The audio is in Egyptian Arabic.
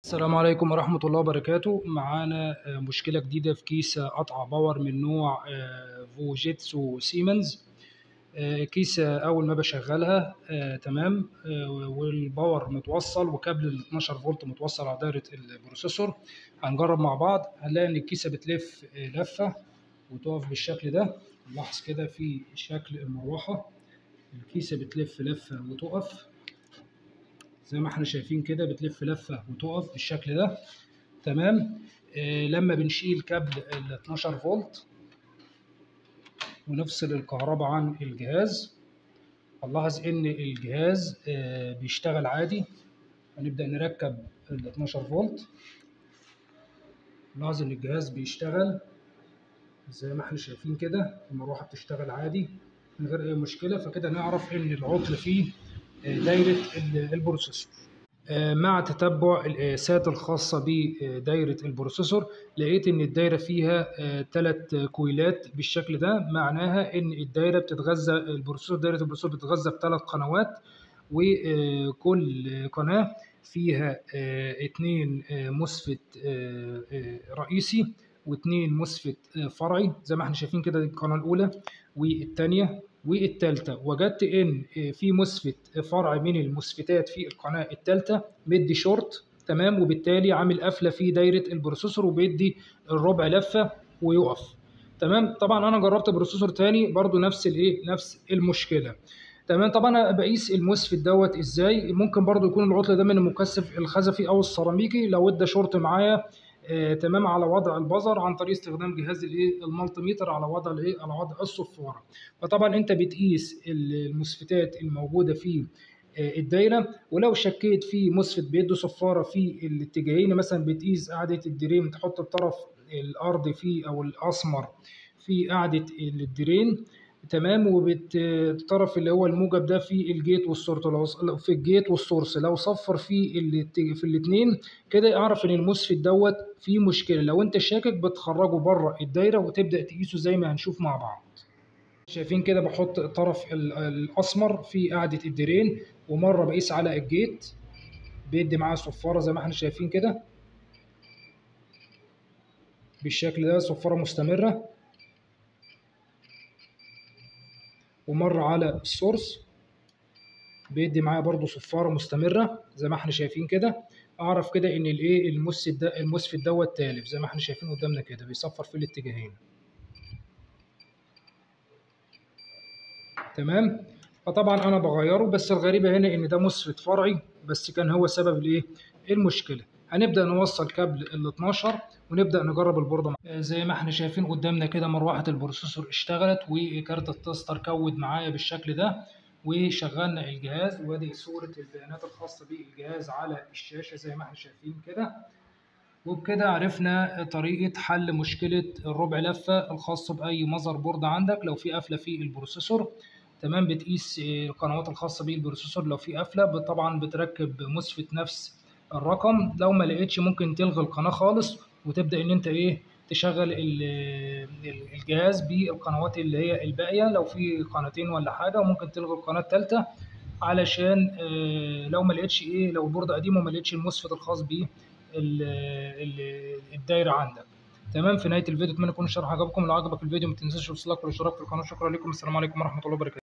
السلام عليكم ورحمة الله وبركاته معانا آه، مشكلة جديدة في كيسة قطع باور من نوع آه، فوجيتسو سيمنز آه، كيسة أول ما بشغلها آه، تمام آه، والباور متوصل وكابل ال 12 فولت متوصل على دايرة البروسيسور هنجرب مع بعض هنلاقي إن الكيسة بتلف آه، لفة وتقف بالشكل ده نلاحظ كده في شكل المروحة الكيسة بتلف لفة وتقف زي ما احنا شايفين كده بتلف لفة وتقف بالشكل ده تمام آه لما بنشيل كابل ال 12 فولت ونفصل الكهرباء عن الجهاز هنلاحظ ان الجهاز آه بيشتغل عادي هنبدأ نركب ال 12 فولت نلاحظ ان الجهاز بيشتغل زي ما احنا شايفين كده المروحة بتشتغل عادي من غير اي مشكلة فكده نعرف ان العطل فيه دايرة البروسيسور مع تتبع القياسات الخاصة بدايرة البروسيسور لقيت إن الدايرة فيها ثلاث كويلات بالشكل ده معناها إن الدايرة بتتغذى البروسيسور دايرة البروسيسور بتتغذى بثلاث قنوات وكل قناة فيها اتنين مسفت رئيسي واتنين مسفت فرعي زي ما احنا شايفين كده القناة الأولى والتانية والتالتة وجدت ان في مسفت فرع من المسفتات في القناة التالتة مدي شورت تمام وبالتالي عامل قفلة في دايرة البروسيسور وبيدي الربع لفة ويقف تمام طبعا انا جربت بروسيسور تاني برضو نفس الايه نفس المشكلة تمام طبعا بقيس المسفت دوت ازاي ممكن برضو يكون العطل ده من المكثف الخزفي او السيراميكي لو ادى شورت معايا آه، تمام على وضع البزر عن طريق استخدام جهاز الايه المالتي ميتر على وضع الايه على وضع الصفاره فطبعا انت بتقيس المسفتات الموجوده في آه، الدايره ولو شكيت في مسفت بيده صفاره في الاتجاهين مثلا بتقيس قاعده الدرين تحط الطرف الارضي فيه او الاسمر في قاعده الدرين تمام وبالطرف اللي هو الموجب ده في الجيت والسورس لو في الجيت والسورس لو صفر في الات- في الاثنين كده اعرف ان المسفت دوت فيه مشكله لو انت شاكك بتخرجه بره الدايره وتبدا تقيسه زي ما هنشوف مع بعض شايفين كده بحط الطرف ال- الاسمر في قاعده الديرين ومره بقيس على الجيت بيدي معاه صفاره زي ما احنا شايفين كده بالشكل ده صفاره مستمره ومره على السورس بيدي معايا برضو صفاره مستمره زي ما احنا شايفين كده اعرف كده ان الايه المسفت ده المسفت دوت تالف زي ما احنا شايفين قدامنا كده بيصفر في الاتجاهين تمام فطبعا انا بغيره بس الغريبه هنا ان ده مسفت فرعي بس كان هو سبب الايه المشكله هنبدا نوصل كابل ال 12 ونبدا نجرب البورده مع- زي ما احنا شايفين قدامنا كده مروحه البروسيسور اشتغلت وكارت التستر كود معايا بالشكل ده وشغلنا الجهاز وادي صوره البيانات الخاصه بالجهاز على الشاشه زي ما احنا شايفين كده وبكده عرفنا طريقة حل مشكلة الربع لفة الخاصة بأي مذر بورد عندك لو في قفلة في البروسيسور تمام بتقيس القنوات الخاصة بالبروسيسور لو في قفلة طبعا بتركب مسفت نفس الرقم لو ما لقيتش ممكن تلغي القناة خالص وتبدأ إن أنت إيه تشغل ال- ال- الجهاز بالقنوات اللي هي الباقية لو في قناتين ولا حاجة وممكن تلغي القناة التالتة علشان آه، لو ما لقيتش إيه لو البوردة قديمة وما لقيتش المسفت الخاص بيه ال- ال- الدايره عندك تمام في نهايه الفيديو اتمنى يكون الشرح عجبكم لو عجبك الفيديو ما تنساش اللايك والاشتراك في القناه شكرا لكم السلام عليكم ورحمه الله وبركاته